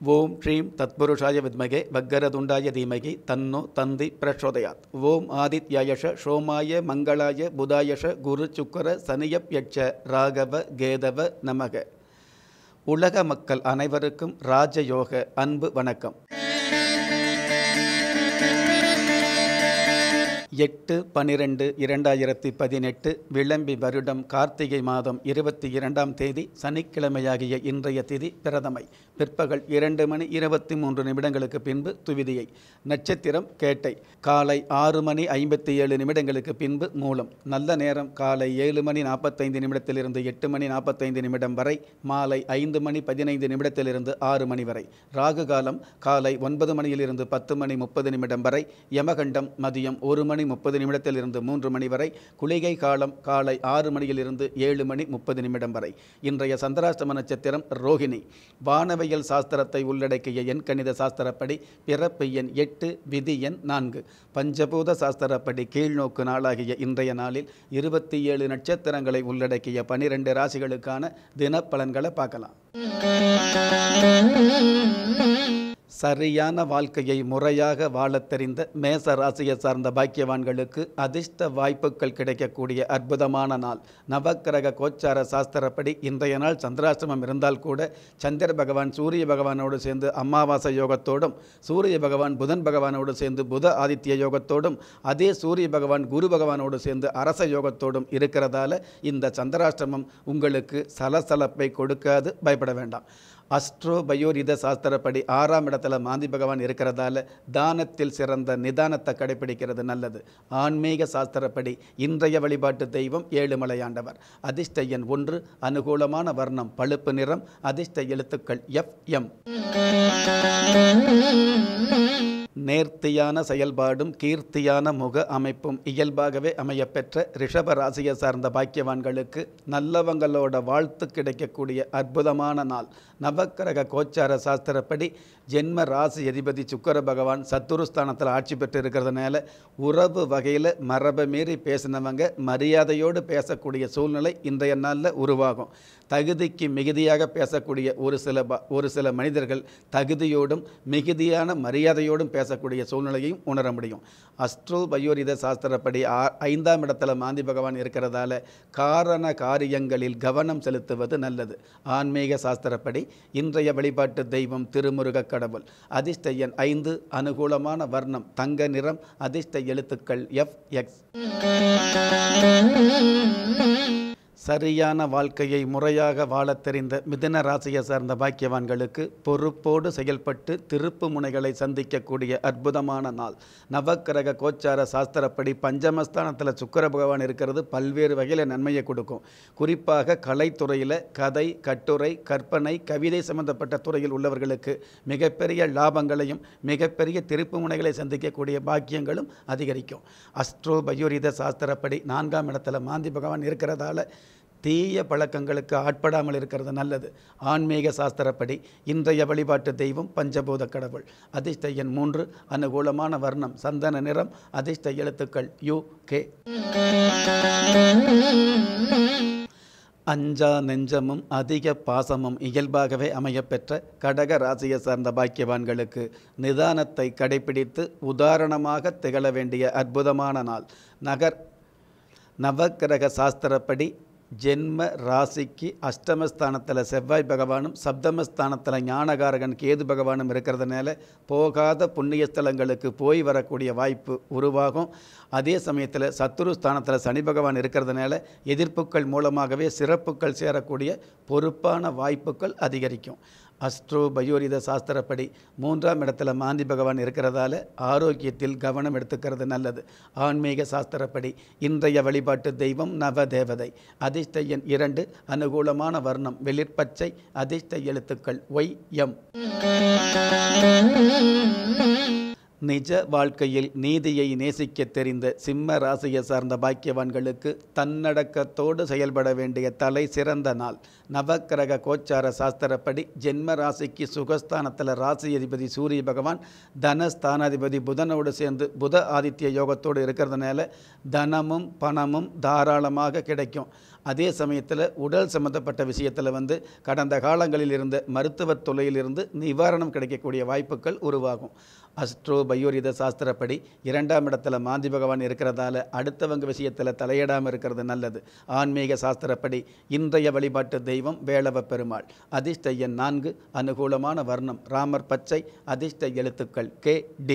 ஓம் ஸ்ரீம் தத்புருஷாய வித்மகே வக்கரதுண்டாய தீமகி தன்னோ தந்தி பிரச்சோதயாத் ஓம் ஆதித்யாயஷ சோமாய மங்களாய புதாயஷ குரு சுக்கர சனியப்யட்ச ராகவ கேதவ நமக உலக மக்கள் அனைவருக்கும் ராஜயோக அன்பு வணக்கம் எட்டு பனிரெண்டு இரண்டாயிரத்தி பதினெட்டு விளம்பி வருடம் கார்த்திகை மாதம் இருபத்தி இரண்டாம் தேதி சனிக்கிழமையாகிய இன்றைய திதி பிரதமை பிற்பகல் இரண்டு மணி இருபத்தி மூன்று நிமிடங்களுக்கு பின்பு துவிதியை நட்சத்திரம் கேட்டை காலை ஆறு மணி ஐம்பத்தி ஏழு நிமிடங்களுக்கு பின்பு மூலம் நல்ல நேரம் காலை ஏழு மணி நாற்பத்தைந்து நிமிடத்திலிருந்து எட்டு மணி நாற்பத்தைந்து நிமிடம் வரை மாலை ஐந்து மணி பதினைந்து நிமிடத்திலிருந்து ஆறு மணி வரை ராகு காலம் காலை ஒன்பது மணியிலிருந்து பத்து மணி முப்பது நிமிடம் வரை யமகண்டம் மதியம் ஒரு மணி முப்பது நிமிடத்திலிருந்து மூன்று மணி வரை குளிகை காலம் காலை ஆறு மணியிலிருந்து ஏழு மணி முப்பது நிமிடம் வரை இன்றைய சந்திராஷ்டம நட்சத்திரம் ரோஹிணி வானவியல் சாஸ்திரத்தை உள்ளடக்கிய எண் கணித சாஸ்திரப்படி பிறப்பு எண் எட்டு விதி எண் நான்கு பஞ்சபூத சாஸ்திரப்படி கீழ்நோக்கு நாளாகிய இன்றைய நாளில் இருபத்தி ஏழு நட்சத்திரங்களை உள்ளடக்கிய பனிரெண்டு ராசிகளுக்கான தினப்பலன்களை பார்க்கலாம் சரியான வாழ்க்கையை முறையாக வாழத் தெரிந்த மேச ராசியை சார்ந்த பாக்கியவான்களுக்கு அதிர்ஷ்ட வாய்ப்புகள் கிடைக்கக்கூடிய அற்புதமான நாள் நவக்கிரக கோச்சார சாஸ்திரப்படி இன்றைய நாள் சந்திராசிரமம் இருந்தால் கூட சந்திர பகவான் சூரிய பகவானோடு சேர்ந்து அமாவாசை யோகத்தோடும் சூரிய பகவான் புதன் பகவானோடு சேர்ந்து புத ஆதித்ய யோகத்தோடும் அதே சூரிய பகவான் குரு பகவானோடு சேர்ந்து அரச யோகத்தோடும் இருக்கிறதால இந்த சந்திராஷ்டிரமம் உங்களுக்கு சலசலப்பை கொடுக்காது பயப்பட வேண்டாம் அஸ்ட்ரோ பயோரித சாஸ்திரப்படி ஆறாம் இடத்துல மாந்தி பகவான் இருக்கிறதால தானத்தில் சிறந்த நிதானத்தை கடைபிடிக்கிறது நல்லது ஆன்மீக சாஸ்திரப்படி இன்றைய வழிபாட்டு தெய்வம் ஏழுமலையாண்டவர் அதிர்ஷ்ட எண் ஒன்று அனுகூலமான வர்ணம் பழுப்பு நிறம் அதிர்ஷ்ட எழுத்துக்கள் எஃப் எம் நேர்த்தியான செயல்பாடும் கீர்த்தியான முக அமைப்பும் இயல்பாகவே அமையப்பெற்ற ரிஷப ராசியை சார்ந்த பாக்கியவான்களுக்கு நல்லவங்களோட வாழ்த்து கிடைக்கக்கூடிய அற்புதமான நாள் நவக்கிரக கோச்சார சாஸ்திரப்படி ஜென்ம ராசி அதிபதி சுக்கர பகவான் சத்துருஸ்தானத்தில் ஆட்சி பெற்று இருக்கிறதுனால உறவு வகையில் மரபை மீறி பேசினவங்க மரியாதையோடு பேசக்கூடிய சூழ்நிலை இன்றைய நாளில் உருவாகும் தகுதிக்கு மிகுதியாக பேசக்கூடிய ஒரு சில ப ஒரு சில மனிதர்கள் தகுதியோடும் மிகுதியான மரியாதையோடும் பேசக்கூடிய சூழ்நிலையும் உணர முடியும் அஸ்ட்ரோ பயோரித சாஸ்திரப்படி ஆ ஐந்தாம் இடத்துல மாந்தி பகவான் இருக்கிறதால காரண காரியங்களில் கவனம் செலுத்துவது நல்லது ஆன்மீக சாஸ்திரப்படி இன்றைய வழிபாட்டு தெய்வம் திருமுருக கடவுள் அதிர்ஷ்ட எண் ஐந்து அனுகூலமான வர்ணம் தங்க நிறம் அதிர்ஷ்ட எழுத்துக்கள் எஃப் எக்ஸ் சரியான வாழ்க்கையை முறையாக வாழத் தெரிந்த மிதுன ராசியை சார்ந்த பாக்கியவான்களுக்கு பொறுப்போடு செயல்பட்டு திருப்பு முனைகளை சந்திக்கக்கூடிய அற்புதமான நாள் நவக்கிரக கோச்சார சாஸ்திரப்படி பஞ்சமஸ்தானத்தில் சுக்கர பகவான் இருக்கிறது பல்வேறு வகையில் நன்மையை கொடுக்கும் குறிப்பாக கலைத்துறையில் கதை கட்டுரை கற்பனை கவிதை சம்பந்தப்பட்ட துறையில் உள்ளவர்களுக்கு மிகப்பெரிய லாபங்களையும் மிகப்பெரிய திருப்பு முனைகளை சந்திக்கக்கூடிய பாக்கியங்களும் அதிகரிக்கும் அஸ்ட்ரோ பயோரித சாஸ்திரப்படி நான்காம் இடத்துல மாந்தி பகவான் இருக்கிறதால தீய பழக்கங்களுக்கு ஆட்படாமல் இருக்கிறது நல்லது ஆன்மீக சாஸ்திரப்படி இன்றைய வழிபாட்டு தெய்வம் பஞ்சபூத கடவுள் அதிர்ஷ்ட எண் மூன்று அனுகூலமான வர்ணம் சந்தன நிறம் அதிர்ஷ்ட எழுத்துக்கள் யு கே அஞ்சா நெஞ்சமும் அதிக பாசமும் இயல்பாகவே அமையப்பெற்ற கடக ராசியை சார்ந்த பாக்கியவான்களுக்கு நிதானத்தை கடைபிடித்து உதாரணமாக திகழ வேண்டிய அற்புதமான நாள் நகர் நவக்கிரக சாஸ்திரப்படி ஜென்ம ராசிக்கு அஷ்டமஸ்தானத்தில் செவ்வாய் பகவானும் சப்தமஸ்தானத்தில் ஞானகாரகன் கேது பகவானும் இருக்கிறதுனால போகாத புண்ணிய ஸ்தலங்களுக்கு போய் வரக்கூடிய வாய்ப்பு உருவாகும் அதே சமயத்தில் சத்துரு ஸ்தானத்தில் சனி பகவான் இருக்கிறதுனால எதிர்ப்புகள் மூலமாகவே சிறப்புகள் சேரக்கூடிய பொறுப்பான வாய்ப்புகள் அதிகரிக்கும் அஸ்ட்ரோ பயோரித சாஸ்திரப்படி மூன்றாம் இடத்துல மாந்தி பகவான் இருக்கிறதால ஆரோக்கியத்தில் கவனம் எடுத்துக்கிறது நல்லது ஆன்மீக சாஸ்திரப்படி இன்றைய வழிபாட்டு தெய்வம் நவ தேவதை அதிர்ஷ்ட எண் இரண்டு அனுகூலமான வர்ணம் வெளிர்பச்சை அதிர்ஷ்ட எழுத்துக்கள் ஒய் எம் நிஜ வாழ்க்கையில் நீதியை நேசிக்க தெரிந்த சிம்ம ராசியை சார்ந்த பாக்கியவான்களுக்கு தன்னடக்கத்தோடு செயல்பட வேண்டிய தலை சிறந்த நாள் நவக்கிரக கோச்சார சாஸ்திரப்படி ஜென்ம ராசிக்கு சுகஸ்தானத்தில் ராசி அதிபதி சூரிய பகவான் தனஸ்தானாதிபதி புதனோடு சேர்ந்து புத ஆதித்ய யோகத்தோடு இருக்கிறதுனால தனமும் பணமும் தாராளமாக கிடைக்கும் அதே சமயத்தில் உடல் சம்மந்தப்பட்ட விஷயத்தில் வந்து கடந்த காலங்களில் இருந்த மருத்துவத் துறையிலிருந்து நிவாரணம் கிடைக்கக்கூடிய வாய்ப்புகள் உருவாகும் அஸ்ட்ரோ பயோரித சாஸ்திரப்படி இரண்டாம் இடத்துல மாந்தி பகவான் இருக்கிறதால அடுத்தவங்க விஷயத்தில் தலையிடாமல் இருக்கிறது நல்லது ஆன்மீக சாஸ்திரப்படி இன்றைய வழிபாட்டு தெய்வம் வேளவ பெருமாள் அதிர்ஷ்ட எண் நான்கு அனுகூலமான வர்ணம் ராமர் பச்சை அதிர்ஷ்ட எழுத்துக்கள் கே டி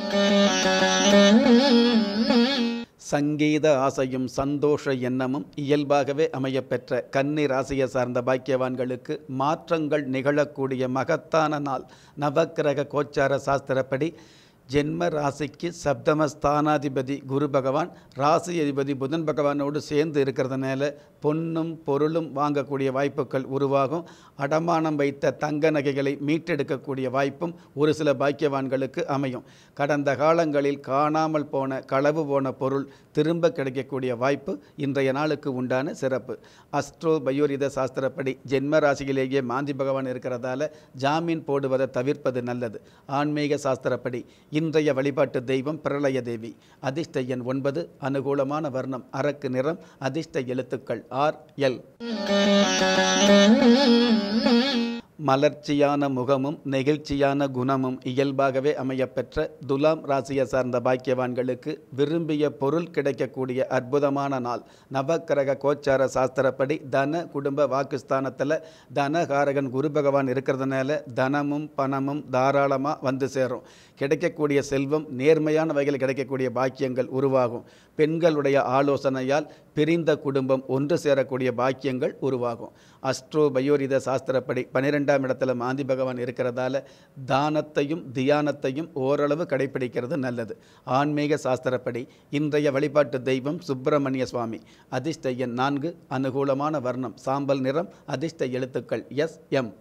சங்கீத ஆசையும் சந்தோஷ எண்ணமும் இயல்பாகவே அமையப்பெற்ற கன்னி ராசியை சார்ந்த பாக்கியவான்களுக்கு மாற்றங்கள் நிகழக்கூடிய மகத்தான நாள் நவக்கிரக கோச்சார சாஸ்திரப்படி ஜென்ம ராசிக்கு சப்தமஸ்தானாதிபதி குரு பகவான் ராசி அதிபதி புதன் பகவானோடு சேர்ந்து இருக்கிறதுனால பொன்னும் பொருளும் வாங்கக்கூடிய வாய்ப்புகள் உருவாகும் அடமானம் வைத்த தங்க நகைகளை மீட்டெடுக்கக்கூடிய வாய்ப்பும் ஒரு சில பாக்கியவான்களுக்கு அமையும் கடந்த காலங்களில் காணாமல் போன களவு போன பொருள் திரும்ப கிடைக்கக்கூடிய வாய்ப்பு இன்றைய நாளுக்கு உண்டான சிறப்பு அஸ்ட்ரோ பயோரித சாஸ்திரப்படி ஜென்ம ராசியிலேயே மாந்தி பகவான் இருக்கிறதால ஜாமீன் போடுவதை தவிர்ப்பது நல்லது ஆன்மீக சாஸ்திரப்படி இன்றைய வழிபாட்டு தெய்வம் பிரளய தேவி அதிர்ஷ்ட எண் ஒன்பது அனுகூலமான வர்ணம் அரக்கு நிறம் அதிர்ஷ்ட எழுத்துக்கள் ஆர் எல் மலர்ச்சியான முகமும் நெகிழ்ச்சியான குணமும் இயல்பாகவே அமையப்பெற்ற துலாம் ராசியை சார்ந்த பாக்கியவான்களுக்கு விரும்பிய பொருள் கிடைக்கக்கூடிய அற்புதமான நாள் நவக்கிரக கோச்சார சாஸ்திரப்படி தன குடும்ப வாக்குஸ்தானத்தில் தனகாரகன் குரு பகவான் இருக்கிறதுனால தனமும் பணமும் தாராளமாக வந்து சேரும் கிடைக்கக்கூடிய செல்வம் நேர்மையான வகையில் கிடைக்கக்கூடிய பாக்கியங்கள் உருவாகும் பெண்களுடைய ஆலோசனையால் பிரிந்த குடும்பம் ஒன்று சேரக்கூடிய பாக்கியங்கள் உருவாகும் அஸ்ட்ரோ பயோரித சாஸ்திரப்படி பன்னிரெண்டாம் இடத்துல மாந்தி பகவான் இருக்கிறதால தானத்தையும் தியானத்தையும் ஓரளவு கடைபிடிக்கிறது நல்லது ஆன்மீக சாஸ்திரப்படி இன்றைய வழிபாட்டு தெய்வம் சுப்பிரமணிய சுவாமி அதிர்ஷ்ட எண் நான்கு அனுகூலமான வர்ணம் சாம்பல் நிறம் அதிர்ஷ்ட எழுத்துக்கள் எஸ் எம்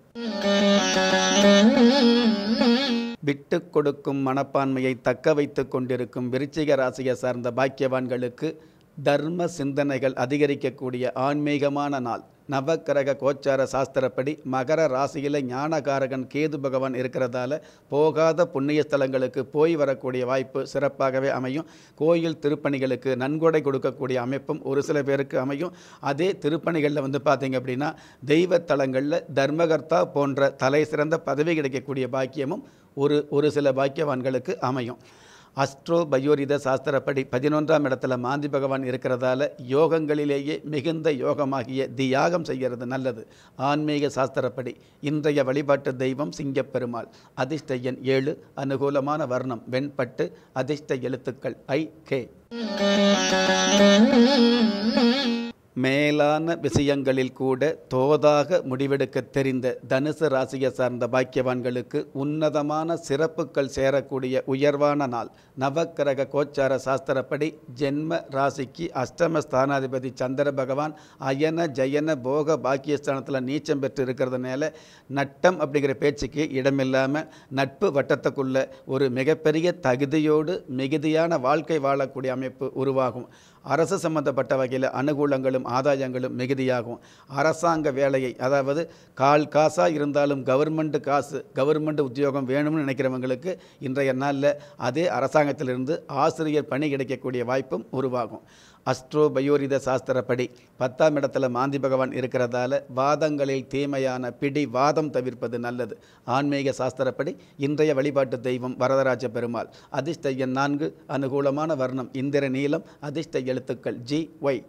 விட்டு கொடுக்கும் மனப்பான்மையை தக்க வைத்து கொண்டிருக்கும் விருச்சிக ராசியை சார்ந்த பாக்கியவான்களுக்கு தர்ம சிந்தனைகள் அதிகரிக்கக்கூடிய ஆன்மீகமான நாள் நவக்கிரக கோச்சார சாஸ்திரப்படி மகர ராசியில் ஞானகாரகன் கேது பகவான் இருக்கிறதால போகாத புண்ணிய ஸ்தலங்களுக்கு போய் வரக்கூடிய வாய்ப்பு சிறப்பாகவே அமையும் கோயில் திருப்பணிகளுக்கு நன்கொடை கொடுக்கக்கூடிய அமைப்பும் ஒரு சில பேருக்கு அமையும் அதே திருப்பணிகளில் வந்து பார்த்தீங்க அப்படின்னா தெய்வ தலங்களில் தர்மகர்த்தா போன்ற தலை சிறந்த பதவி கிடைக்கக்கூடிய பாக்கியமும் ஒரு ஒரு சில பாக்கியவான்களுக்கு அமையும் அஸ்ட்ரோ பயோரித சாஸ்திரப்படி பதினொன்றாம் இடத்துல மாந்தி பகவான் இருக்கிறதால யோகங்களிலேயே மிகுந்த யோகமாகிய தியாகம் செய்கிறது நல்லது ஆன்மீக சாஸ்திரப்படி இன்றைய வழிபாட்டு தெய்வம் சிங்கப்பெருமாள் அதிர்ஷ்ட எண் ஏழு அனுகூலமான வர்ணம் வெண்பட்டு அதிர்ஷ்ட எழுத்துக்கள் ஐ கே மேலான விஷயங்களில் கூட தோதாக முடிவெடுக்க தெரிந்த தனுசு ராசியை சார்ந்த பாக்கியவான்களுக்கு உன்னதமான சிறப்புகள் சேரக்கூடிய உயர்வான நாள் நவக்கிரக கோச்சார சாஸ்திரப்படி ஜென்ம ராசிக்கு அஷ்டம ஸ்தானாதிபதி சந்திர பகவான் அயன ஜயன போக பாக்கியஸ்தானத்தில் நீச்சம் பெற்று இருக்கிறதுனால நட்டம் அப்படிங்கிற பேச்சுக்கு இடமில்லாமல் நட்பு வட்டத்துக்குள்ள ஒரு மிகப்பெரிய தகுதியோடு மிகுதியான வாழ்க்கை வாழக்கூடிய அமைப்பு உருவாகும் அரசு சம்பந்தப்பட்ட வகையில் அனுகூலங்களும் ஆதாயங்களும் மிகுதியாகும் அரசாங்க வேலையை அதாவது கால் காசாக இருந்தாலும் கவர்மெண்ட் காசு கவர்மெண்ட் உத்தியோகம் வேணும்னு நினைக்கிறவங்களுக்கு இன்றைய நாளில் அதே அரசாங்கத்திலிருந்து ஆசிரியர் பணி கிடைக்கக்கூடிய வாய்ப்பும் உருவாகும் அஸ்ட்ரோ பயோரித சாஸ்திரப்படி பத்தாம் இடத்துல மாந்தி பகவான் இருக்கிறதால வாதங்களில் தீமையான பிடி வாதம் தவிர்ப்பது நல்லது ஆன்மீக சாஸ்திரப்படி இன்றைய வழிபாட்டு தெய்வம் வரதராஜ பெருமாள் அதிர்ஷ்ட எண் நான்கு அனுகூலமான வர்ணம் இந்திர நீலம் அதிர்ஷ்ட எழுத்துக்கள் ஜி ஒய்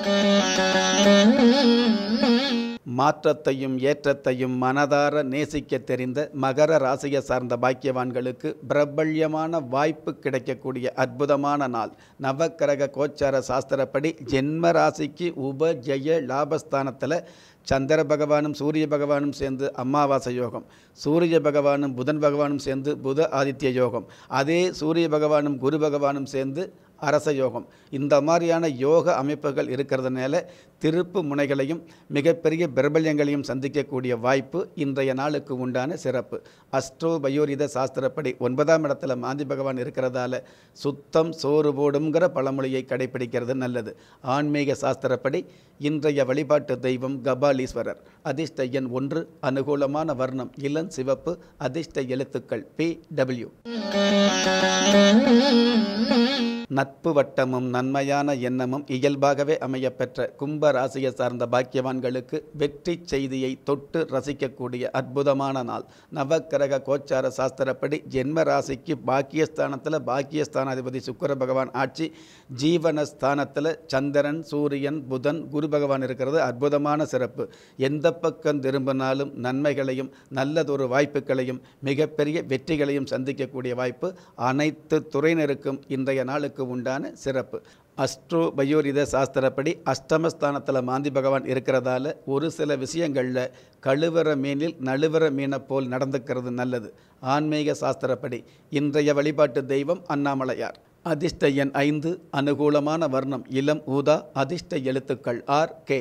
மாற்றத்தையும் ஏற்றத்தையும் மனதார நேசிக்க தெரிந்த மகர ராசியை சார்ந்த பாக்கியவான்களுக்கு பிரபல்யமான வாய்ப்பு கிடைக்கக்கூடிய அற்புதமான நாள் நவக்கிரக கோச்சார சாஸ்திரப்படி ஜென்ம ராசிக்கு உப ஜெய லாபஸ்தானத்தில் சந்திர பகவானும் சூரிய பகவானும் சேர்ந்து அமாவாசை யோகம் சூரிய பகவானும் புதன் பகவானும் சேர்ந்து புத ஆதித்ய யோகம் அதே சூரிய பகவானும் குரு பகவானும் சேர்ந்து அரச யோகம் இந்த மாதிரியான யோக அமைப்புகள் இருக்கிறதுனால திருப்பு முனைகளையும் மிகப்பெரிய பிரபல்யங்களையும் சந்திக்கக்கூடிய வாய்ப்பு இன்றைய நாளுக்கு உண்டான சிறப்பு அஸ்ட்ரோ பயோரித சாஸ்திரப்படி ஒன்பதாம் இடத்துல மாந்தி பகவான் இருக்கிறதால சுத்தம் சோறு போடுங்கிற பழமொழியை கடைபிடிக்கிறது நல்லது ஆன்மீக சாஸ்திரப்படி இன்றைய வழிபாட்டு தெய்வம் கபாலீஸ்வரர் அதிர்ஷ்ட எண் ஒன்று அனுகூலமான வர்ணம் இளம் சிவப்பு அதிர்ஷ்ட எழுத்துக்கள் பி டபிள்யூ நட்பு வட்டமும் நன்மையான எண்ணமும் இயல்பாகவே அமையப்பெற்ற கும்ப ராசியை சார்ந்த பாக்கியவான்களுக்கு வெற்றி செய்தியை தொட்டு ரசிக்கக்கூடிய அற்புதமான நாள் நவக்கிரக கோச்சார சாஸ்திரப்படி ஜென்ம ராசிக்கு பாக்கியஸ்தானத்தில் பாக்கியஸ்தானாதிபதி சுக்கிர பகவான் ஆட்சி ஜீவனஸ்தானத்தில் சந்திரன் சூரியன் புதன் குரு பகவான் இருக்கிறது அற்புதமான சிறப்பு எந்த பக்கம் திரும்பினாலும் நன்மைகளையும் நல்லதொரு வாய்ப்புகளையும் மிகப்பெரிய வெற்றிகளையும் சந்திக்கக்கூடிய வாய்ப்பு அனைத்து துறையினருக்கும் இன்றைய நாளுக்கு உண்டான சிறப்பு அஸ்ட்ரோ பயோரித சாஸ்திரப்படி அஷ்டமஸ்தானத்தில் மாந்தி பகவான் இருக்கிறதால ஒரு சில விஷயங்களில் கழுவற மீனில் நழுவற மீனை போல் நடந்துக்கிறது நல்லது ஆன்மீக சாஸ்திரப்படி இன்றைய வழிபாட்டு தெய்வம் அண்ணாமலையார் அதிர்ஷ்ட எண் ஐந்து அனுகூலமான வர்ணம் இளம் ஊதா அதிர்ஷ்ட எழுத்துக்கள் ஆர் கே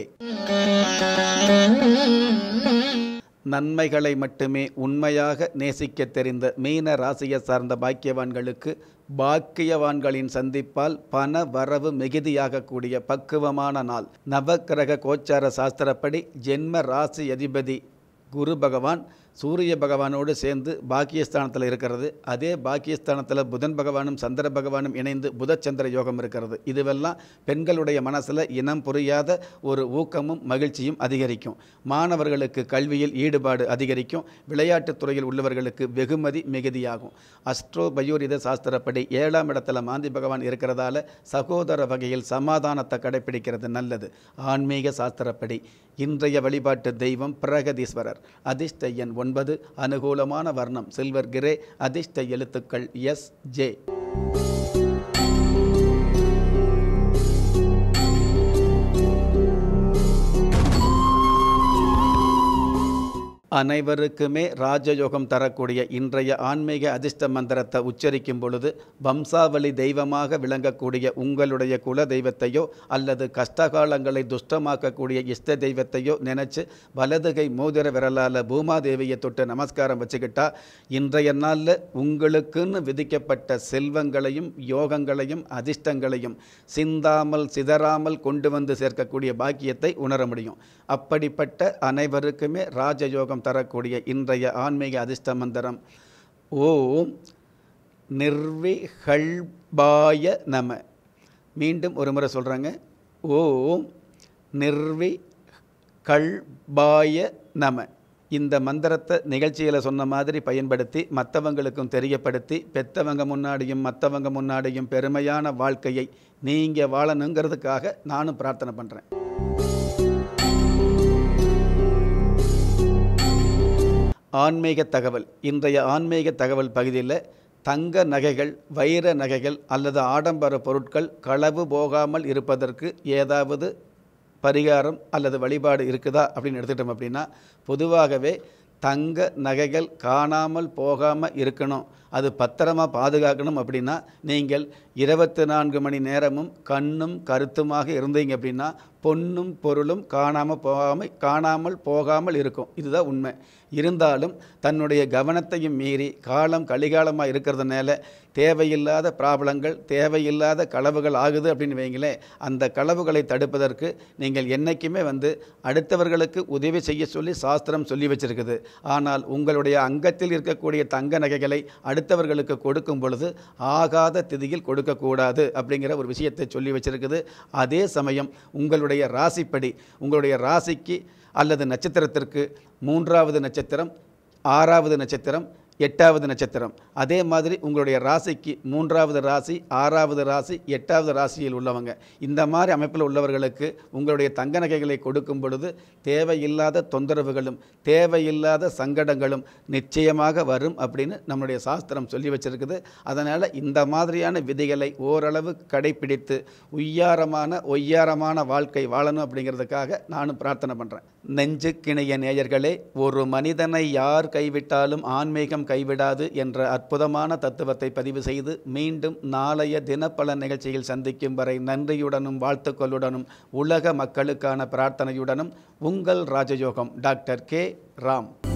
நன்மைகளை மட்டுமே உண்மையாக நேசிக்க தெரிந்த மீன ராசியை சார்ந்த பாக்கியவான்களுக்கு பாக்கியவான்களின் சந்திப்பால் பண வரவு மிகுதியாகக்கூடிய பக்குவமான நாள் நவக்கிரக கோச்சார சாஸ்திரப்படி ஜென்ம ராசி அதிபதி குரு பகவான் சூரிய பகவானோடு சேர்ந்து பாக்கியஸ்தானத்தில் இருக்கிறது அதே பாக்கியஸ்தானத்தில் புதன் பகவானும் சந்திர பகவானும் இணைந்து புதச்சந்திர யோகம் இருக்கிறது இதுவெல்லாம் பெண்களுடைய மனசில் இனம் புரியாத ஒரு ஊக்கமும் மகிழ்ச்சியும் அதிகரிக்கும் மாணவர்களுக்கு கல்வியில் ஈடுபாடு அதிகரிக்கும் விளையாட்டுத் துறையில் உள்ளவர்களுக்கு வெகுமதி மிகுதியாகும் அஸ்ட்ரோ பயோரித சாஸ்திரப்படி ஏழாம் இடத்துல மாந்தி பகவான் இருக்கிறதால சகோதர வகையில் சமாதானத்தை கடைப்பிடிக்கிறது நல்லது ஆன்மீக சாஸ்திரப்படி இன்றைய வழிபாட்டு தெய்வம் பிரகதீஸ்வரர் அதிர்ஷ்ட எண் ஒன்பது அனுகூலமான வர்ணம் சில்வர் கிரே அதிர்ஷ்ட எழுத்துக்கள் எஸ் ஜே அனைவருக்குமே ராஜயோகம் தரக்கூடிய இன்றைய ஆன்மீக அதிர்ஷ்ட மந்திரத்தை உச்சரிக்கும் பொழுது வம்சாவளி தெய்வமாக விளங்கக்கூடிய உங்களுடைய குல தெய்வத்தையோ அல்லது கஷ்டகாலங்களை துஷ்டமாக்கக்கூடிய இஷ்ட தெய்வத்தையோ நினச்சி வலதுகை மோதிர விரலால் பூமாதேவியை தொட்டு நமஸ்காரம் வச்சுக்கிட்டா இன்றைய நாளில் உங்களுக்குன்னு விதிக்கப்பட்ட செல்வங்களையும் யோகங்களையும் அதிர்ஷ்டங்களையும் சிந்தாமல் சிதறாமல் கொண்டு வந்து சேர்க்கக்கூடிய பாக்கியத்தை உணர முடியும் அப்படிப்பட்ட அனைவருக்குமே ராஜயோகம் தரக்கூடிய இன்றைய ஆன்மீக அதிர்ஷ்ட மந்திரம் ஓம் நிர்விகல்பாய நம மீண்டும் ஒரு முறை சொல்கிறாங்க ஓம் நிர்வி கல்பாய நம இந்த மந்திரத்தை நிகழ்ச்சியில் சொன்ன மாதிரி பயன்படுத்தி மற்றவங்களுக்கும் தெரியப்படுத்தி பெத்தவங்க முன்னாடியும் மற்றவங்க முன்னாடியும் பெருமையான வாழ்க்கையை நீங்கள் வாழணுங்கிறதுக்காக நானும் பிரார்த்தனை பண்ணுறேன் ஆன்மீக தகவல் இன்றைய ஆன்மீக தகவல் பகுதியில் தங்க நகைகள் வைர நகைகள் அல்லது ஆடம்பர பொருட்கள் களவு போகாமல் இருப்பதற்கு ஏதாவது பரிகாரம் அல்லது வழிபாடு இருக்குதா அப்படின்னு எடுத்துட்டோம் அப்படின்னா பொதுவாகவே தங்க நகைகள் காணாமல் போகாமல் இருக்கணும் அது பத்திரமா பாதுகாக்கணும் அப்படின்னா நீங்கள் இருபத்தி நான்கு மணி நேரமும் கண்ணும் கருத்துமாக இருந்தீங்க அப்படின்னா பொன்னும் பொருளும் காணாமல் போகாமல் காணாமல் போகாமல் இருக்கும் இதுதான் உண்மை இருந்தாலும் தன்னுடைய கவனத்தையும் மீறி காலம் கலிகாலமாக இருக்கிறதுனால தேவையில்லாத ப்ராப்ளங்கள் தேவையில்லாத களவுகள் ஆகுது அப்படின்னு வைங்களேன் அந்த களவுகளை தடுப்பதற்கு நீங்கள் என்றைக்குமே வந்து அடுத்தவர்களுக்கு உதவி செய்ய சொல்லி சாஸ்திரம் சொல்லி வச்சிருக்குது ஆனால் உங்களுடைய அங்கத்தில் இருக்கக்கூடிய தங்க நகைகளை அடுத்தவர்களுக்கு கொடுக்கும் பொழுது ஆகாத திதியில் கொடுக்கக்கூடாது அப்படிங்கிற ஒரு விஷயத்தை சொல்லி வச்சிருக்குது அதே சமயம் உங்களுடைய ராசிப்படி உங்களுடைய ராசிக்கு அல்லது நட்சத்திரத்திற்கு மூன்றாவது நட்சத்திரம் ஆறாவது நட்சத்திரம் எட்டாவது நட்சத்திரம் அதே மாதிரி உங்களுடைய ராசிக்கு மூன்றாவது ராசி ஆறாவது ராசி எட்டாவது ராசியில் உள்ளவங்க இந்த மாதிரி அமைப்பில் உள்ளவர்களுக்கு உங்களுடைய தங்க நகைகளை கொடுக்கும் பொழுது தேவையில்லாத தொந்தரவுகளும் தேவையில்லாத சங்கடங்களும் நிச்சயமாக வரும் அப்படின்னு நம்முடைய சாஸ்திரம் சொல்லி வச்சிருக்குது அதனால் இந்த மாதிரியான விதிகளை ஓரளவு கடைபிடித்து உய்யாரமான ஒய்யாரமான வாழ்க்கை வாழணும் அப்படிங்கிறதுக்காக நானும் பிரார்த்தனை பண்ணுறேன் நெஞ்சுக்கிணைய நேயர்களே ஒரு மனிதனை யார் கைவிட்டாலும் ஆன்மீகம் கைவிடாது என்ற அற்புதமான தத்துவத்தை பதிவு செய்து மீண்டும் நாளைய தினப்பல நிகழ்ச்சியில் சந்திக்கும் வரை நன்றியுடனும் வாழ்த்துக்களுடனும் உலக மக்களுக்கான பிரார்த்தனையுடனும் உங்கள் ராஜயோகம் டாக்டர் கே ராம்